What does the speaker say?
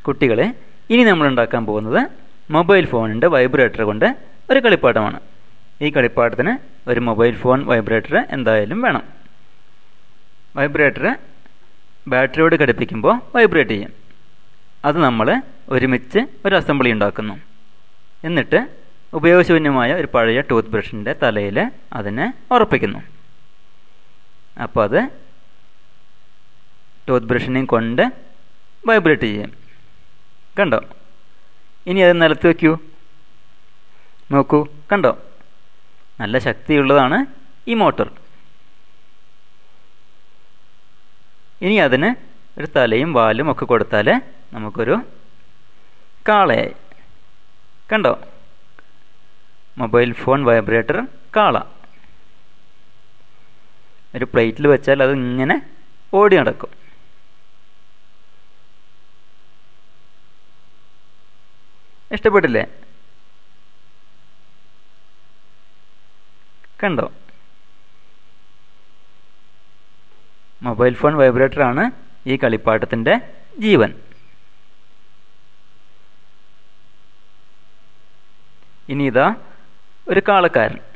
കുട്ടികളെ ഇനി നമ്മൾ ഉണ്ടാക്കാൻ പോകുന്നത് മൊബൈൽ ഫോണിൻ്റെ വൈബ്രേറ്റർ കൊണ്ട് ഒരു കളിപ്പാട്ടമാണ് ഈ കളിപ്പാട്ടത്തിന് ഒരു മൊബൈൽ ഫോൺ വൈബ്രേറ്റർ എന്തായാലും വേണം വൈബ്രേറ്റർ ബാറ്ററിയോട് ഘടിപ്പിക്കുമ്പോൾ വൈബ്രേറ്റ് ചെയ്യും അത് നമ്മൾ ഒരുമിച്ച് ഒരു അസംബ്ലി ഉണ്ടാക്കുന്നു എന്നിട്ട് ഉപയോഗശൂന്യമായ ഒരു പഴയ ടൂത്ത് ബ്രഷിൻ്റെ തലയിൽ അതിനെ ഉറപ്പിക്കുന്നു അപ്പോൾ അത് ടൂത്ത് ബ്രഷിനെയും കൊണ്ട് വൈബ്രേറ്റ് ചെയ്യും കണ്ടോ ഇനി അത് നിലത്ത് വയ്ക്കൂ നോക്കൂ കണ്ടോ നല്ല ശക്തിയുള്ളതാണ് ഈ മോട്ടോർ ഇനി അതിന് ഒരു തലയും വാലും ഒക്കെ കൊടുത്താൽ നമുക്കൊരു കാളയായി കണ്ടോ മൊബൈൽ ഫോൺ വൈബ്രേറ്റർ കാള ഒരു പ്ലേറ്റിൽ വെച്ചാൽ അത് ഇങ്ങനെ ഓടി നടക്കും ഇഷ്ടപ്പെട്ടില്ലേ കണ്ടോ മൊബൈൽ ഫോൺ വൈബ്രേറ്റർ ആണ് ഈ കളിപ്പാട്ടത്തിൻ്റെ ജീവൻ ഇനി ഇതാ ഒരു കാളക്കാരൻ